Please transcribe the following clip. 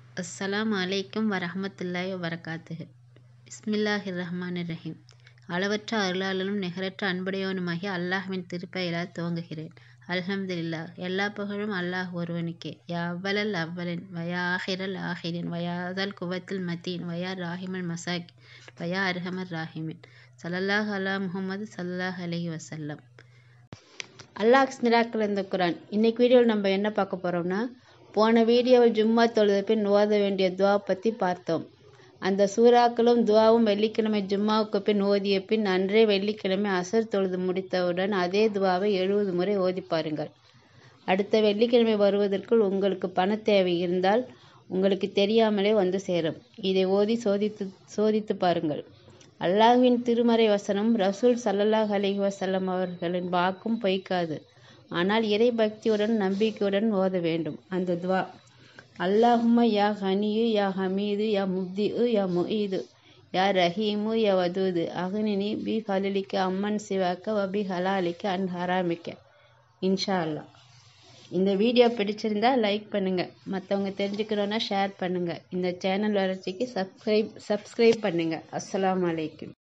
அஸ்ஸலாமு அலைக்கும் வரஹ்மத்துல்லாஹி வபரகாத்துஹு பிஸ்மில்லாஹிர் ரஹ்மானிர் ரஹீம் அளவற்ற அருளாளனும் நிகரற்ற அன்புடையவனுமாகிய அல்லாஹ்வின் திருப்பெயரால் துவங்குகிறேன் அல்ஹம்துலில்லாஹ் எல்லா புகழும் அல்லாஹ் ஒருவனுக்கே யா அவ்வலல் அவ்வலின் வயா ஆஹிரல் ஆஹிரின் வயாதல் குவத்தில் மத்தீன் வயா ராஹிமல் மசாக் வயா அர்ஹமர் ராஹிமின் சல்லல்லாஹ் அலா முஹம்மது சல்லாஹ் அலைஹி வசல்லம் அல்லாஹ்ஸ் மிராக்கள் இந்த குரான் இன்னைக்கு வீடியோவில் நம்ம என்ன பார்க்க போகிறோம்னா போன வீடியோவில் ஜும்மா தொழுத பின் ஓத வேண்டிய துவா பற்றி பார்த்தோம் அந்த சூறாக்களும் துவாவும் வெள்ளிக்கிழமை ஜும்மாவுக்கு பின் ஓதிய பின் அன்றே வெள்ளிக்கிழமை அசர் தொழுது முடித்தவுடன் அதே துவாவை எழுபது முறை ஓதி பாருங்கள் அடுத்த வெள்ளிக்கிழமை வருவதற்குள் உங்களுக்கு பண தேவை இருந்தால் உங்களுக்கு தெரியாமலே வந்து சேரும் இதை ஓதி சோதித்து சோதித்து பாருங்கள் அல்லாஹ்வின் திருமறை வசனம் ரசூல் சல்லல்லாஹ் அலைஹி வசல்லம் அவர்களின் வாக்கும் பொய்க்காது ஆனால் இறை பக்தியுடன் நம்பிக்கையுடன் ஓத வேண்டும் அந்த துவா அல்லாஹும்ம யா ஹனியு யா ஹமீது யா முப்திஉ யா முஈது யா ரஹீமு யா வதூது அகனினி பி ஹலிலிக்க அம்மன் சிவாக்க வபி ஹலாலிக்க அன் ஹராமிக்க இன்ஷா அல்லா இந்த வீடியோ பிடிச்சிருந்தா லைக் பண்ணுங்க மற்றவங்க தெரிஞ்சுக்கணுன்னா ஷேர் பண்ணுங்க இந்த சேனல் வளர்ச்சிக்கு சப்ஸ்கிரைப் சப்ஸ்கிரைப் பண்ணுங்க அஸ்ஸலாமு அலைக்கும்